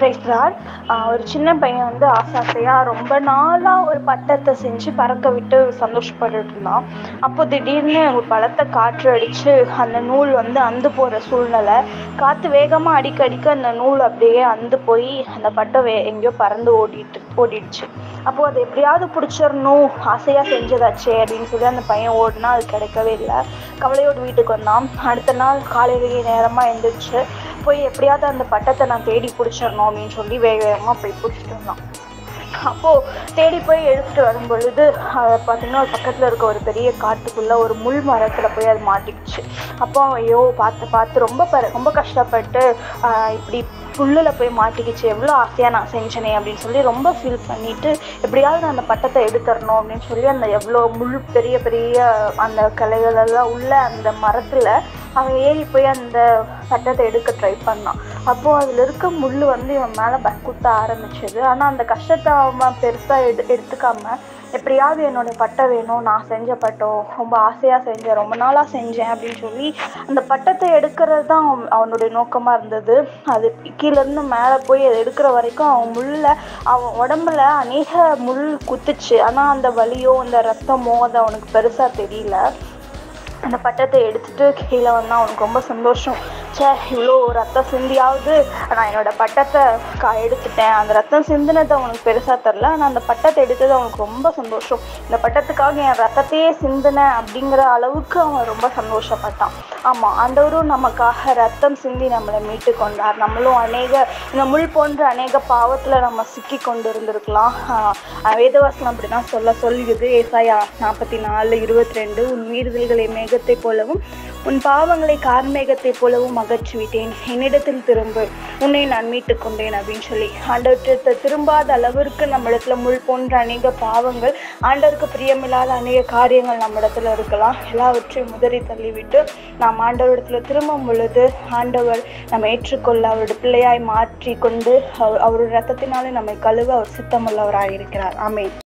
price Lord ஒரு சின்ன பையன் வந்து ஆசை ஆசையாக ரொம்ப நாளாக ஒரு பட்டத்தை செஞ்சு பறக்க விட்டு சந்தோஷப்பட்டுட்டு இருந்தான் அப்போ திடீர்னு ஒரு பலத்த காற்று அடித்து அந்த நூல் வந்து அந்து போகிற சூழ்நிலை காற்று வேகமாக அடிக்க அடிக்க அந்த நூல் அப்படியே அந்து போய் அந்த பட்டை வே எங்கேயோ பறந்து ஓடிட்டு ஓடிடுச்சு அப்போது அது எப்படியாவது பிடிச்சிடணும் ஆசையாக செஞ்சதாச்சே அப்படின்னு சொல்லி அந்த பையன் ஓடினா அது கிடைக்கவே இல்லை கவலையோடு வீட்டுக்கு வந்தான் அடுத்த நாள் காலையிலேயே நேரமாக எழுந்திரிச்சு போய் எப்படியாவது அந்த பட்டத்தை நான் தேடி பிடிச்சிடணும் அப்படின்னு சொல்லி வேக வேகமாக போய் பிடிச்சிட்டு வந்தான் அப்போது தேடி போய் எடுத்துகிட்டு வரும் பொழுது அதை பார்த்தீங்கன்னா பக்கத்தில் இருக்க ஒரு பெரிய காட்டுக்குள்ளே ஒரு முள் மரத்தில் போய் அது மாட்டிக்கிச்சு அப்போ அவன் ஐயோ பார்த்து பார்த்து ரொம்ப ப ரொம்ப கஷ்டப்பட்டு ஆஹ் இப்படி புல்லில் போய் மாட்டிக்கிச்சு எவ்வளோ ஆசையாக நான் செஞ்சனே அப்படின்னு சொல்லி ரொம்ப ஃபீல் பண்ணிட்டு எப்படியாவது நான் அந்த பட்டத்தை எடுத்துடணும் அப்படின்னு சொல்லி அந்த எவ்வளோ முள் பெரிய பெரிய அந்த கிளைகள் எல்லாம் உள்ள அந்த மரத்தில் அவன் ஏறி போய் அந்த பட்டத்தை எடுக்க ட்ரை பண்ணான் அப்போது அதில் இருக்க முள் வந்து இவன் மேலே ப குத்த ஆரம்பிச்சது ஆனால் அந்த கஷ்டத்தை அவன் பெருசாக எடு எடுத்துக்காம எப்படியாவது என்னோட பட்டை வேணும் நான் செஞ்ச பட்டம் ரொம்ப ஆசையாக செஞ்சேன் ரொம்ப நாளாக செஞ்சேன் அப்படின்னு சொல்லி அந்த பட்டத்தை எடுக்கிறது தான் அவன் அவனுடைய நோக்கமாக இருந்தது அது கீழேருந்து மேலே போய் அதை எடுக்கிற வரைக்கும் அவன் முள்ளில் அவன் உடம்புல அநேக முள் குத்துச்சு ஆனால் அந்த வலியோ அந்த ரத்தமோ அது அவனுக்கு பெருசாக தெரியல அந்த பட்டத்தை எடுத்துட்டு கீழே வந்தான் அவனுக்கு ரொம்ப சந்தோஷம் ச்சே இவ்வளோ ரத்தம் சிந்தியாவது நான் என்னோட பட்டத்தை கா எடுத்துட்டேன் அந்த ரத்தம் சிந்தினது அவனுக்கு பெருசாக தெரில ஆனால் அந்த பட்டத்தை எடுத்தது அவனுக்கு ரொம்ப சந்தோஷம் இந்த பட்டத்துக்காக என் ரத்தத்தையே சிந்தினேன் அப்படிங்கிற அளவுக்கு அவன் ரொம்ப சந்தோஷப்பட்டான் ஆமாம் ஆண்டவரும் நமக்காக ரத்தம் சிந்தி நம்மளை மீட்டு கொண்டார் நம்மளும் அநேக இந்த முள் போன்ற அநேக பாவத்தில் நம்ம சிக்கி கொண்டு இருந்திருக்கலாம் ஆஹ் வேதவாசனம் அப்படி தான் சொல்ல சொல்லுது ஏசாயா நாற்பத்தி நாலு இருபத்தி ரெண்டு உன் மீறுதல்களை மேகத்தை போலவும் உன் பாவங்களை கார்மேகத்தைப் போலவும் அகற்றி விட்டேன் என்னிடத்தில் திரும்பு உன்னை நான் மீட்டு கொண்டேன் அப்படின்னு சொல்லி ஆண்டவர்கிட்ட திரும்பாத அளவிற்கு நம்மிடத்துல முள் போன்ற அநேக பாவங்கள் ஆண்டவருக்கு பிரியமில்லாத அநேக காரியங்கள் நம்மிடத்துல இருக்கலாம் எல்லாவற்றையும் முதறி தள்ளிவிட்டு நாம் ஆண்டவரிடத்துல திரும்பும் பொழுது ஆண்டவர் நம்ம ஏற்றுக்கொள்ள அவருடைய பிள்ளையாய் மாற்றி கொண்டு அவர் அவருடைய ரத்தத்தினாலே நம்மை கழுவ அவர் சித்தமுள்ளவராக இருக்கிறார் ஆமென்